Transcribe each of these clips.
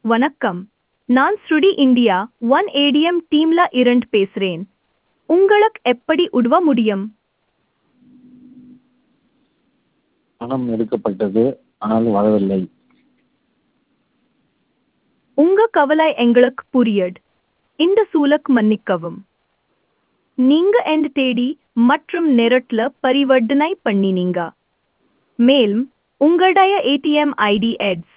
வணக்கம் நான் ஸ்ருடி இந்தியா ஒன் ஏடிஎம் டீம்ல இருந்து பேசுறேன் உங்களுக்கு எப்படி உதவ முடியும் பணம் எடுக்கப்பட்டது ஆனால் வரவில்லை உங்க கவலை எங்களுக்கு புரியுது இந்த சூழலுக்கு மன்னிக்கவும் நீங்க எந்த தேதி மற்றும் நேரத்துல பரிவர்த்தனை பண்ணினீங்க மேலும் உங்களுடைய ஏடிஎம் ஐடி எட்ஸ்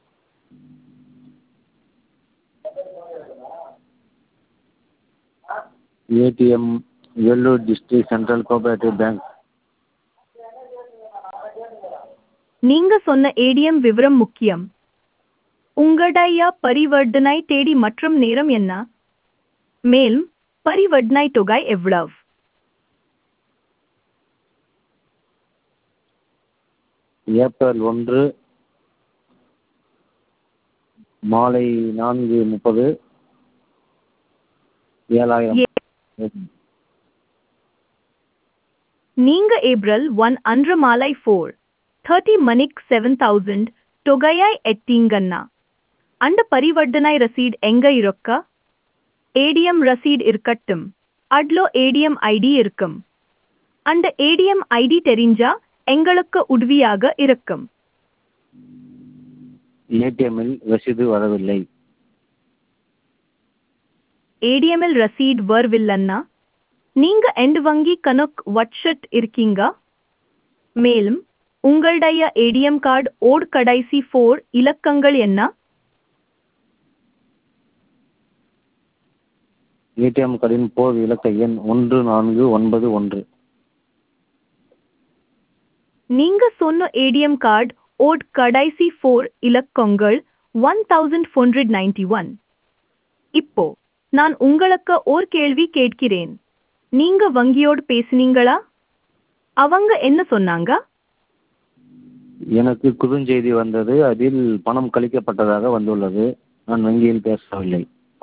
ATM Vellore district central cooperative bank நீங்க சொன்ன ஏடிஎம் விவரம் முக்கியம் உங்களுடைய பரிவர்த்தனை தேதி மற்றும் நேரம் என்ன மேலும் பரிவர்த்தனை தொகை எவ்வளவு ஏப்ரல் ஒன்று மாலை நான்கு முப்பது ஏழாயிரம் நீங்க ஏப்ரல் ஒன் அன்று மாலை ஃபோர் தேர்ட்டி மணிக்கு செவன் தௌசண்ட் தொகையாய் எட்டீங்கன்னா அந்த பரிவர்த்தனை ரசீட் எங்க இருக்க ஏடிஎம் ரசீட் இருக்கட்டும் அட்லோ ஏடிஎம் ஐடி இருக்கும் அந்த ஏடிஎம் ஐடி தெரிஞ்சா எங்களுக்கு உதவியாக இருக்கும் ஏடிஎம்மில் ரசீது வரவில்லை ஏடிஎம்மில் ரசீட் வரவில்லைன்னா நீங்க எந்த வங்கி கணக்கு வட்சட் இருக்கீங்க மேலும் உங்களுடைய ஏடிஎம் கார்டு ஓட் கடைசி ஃபோர் இலக்கங்கள் என்ன ஏடிஎம் கார்டின் போர் இலக்க எண் ஒன்று நான்கு ஒன்பது ஒன்று நீங்க சொன்ன ஏடிஎம் கார்டு ஓட் கடைசி ஃபோர் இலக்கங்கள் one thousand four hundred ninety one இப்போ நான் உங்களுக்கு ஓர் கேள்வி கேட்கிறேன் நீங்க வங்கியோடு பேசுனீங்களா அவங்க என்ன சொன்னாங்க எனக்கு குறுஞ்செய்தி வந்தது அதில் பணம் கழிக்கப்பட்டதாக வந்துள்ளது நான் வங்கியில் பேசவில்லை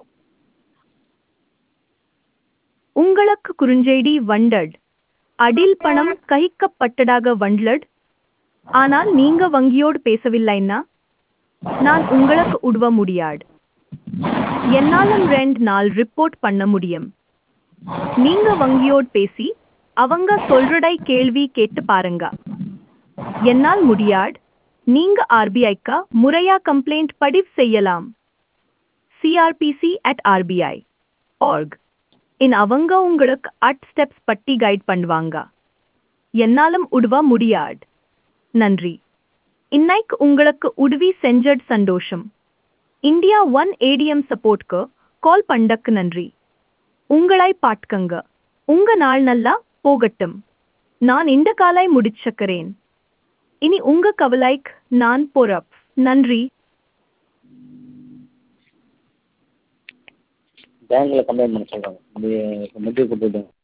உங்களுக்கு குறுஞ்செய்தி வண்டட் அடில் பணம் கழிக்கப்பட்டதாக வண்டட் ஆனால் நீங்க வங்கியோடு பேசவில்லைன்னா நான் உங்களுக்கு உதவ முடியாது என்னாலும் ரெண்டு நாள் ரிப்போர்ட் பண்ண முடியும் நீங்க வங்கியோடு பேசி அவங்க சொல்றடை கேள்வி கேட்டு பாருங்க என்னால் முடியாது நீங்க ஆர்பிஐக்கா முறையா கம்ப்ளைண்ட் பதிவு செய்யலாம் CRPC at RBI org in அவங்க உங்களுக்கு அட் ஸ்டெப்ஸ் பட்டி கைட் பண்ணுவாங்க என்னாலும் உதவ முடியாது நன்றி இன்னைக்கு உங்களுக்கு உதவி செஞ்சது சந்தோஷம் இந்தியா ஒன் ஏடிஎம் சப்போர்ட்க்கு கால் பண்ணக்கு நன்றி உங்களை பாட்கங்க உங்க நாள் நல்லா போகட்டும் நான் இந்த காலை முடிச்சக்கிறேன் இனி உங்க கவலைக்கு நான் பொறப் நன்றி பேங்க்கில் கம்ப்ளைண்ட் பண்ண சொல்கிறாங்க முடி முடி கொடுத்துட்டேன்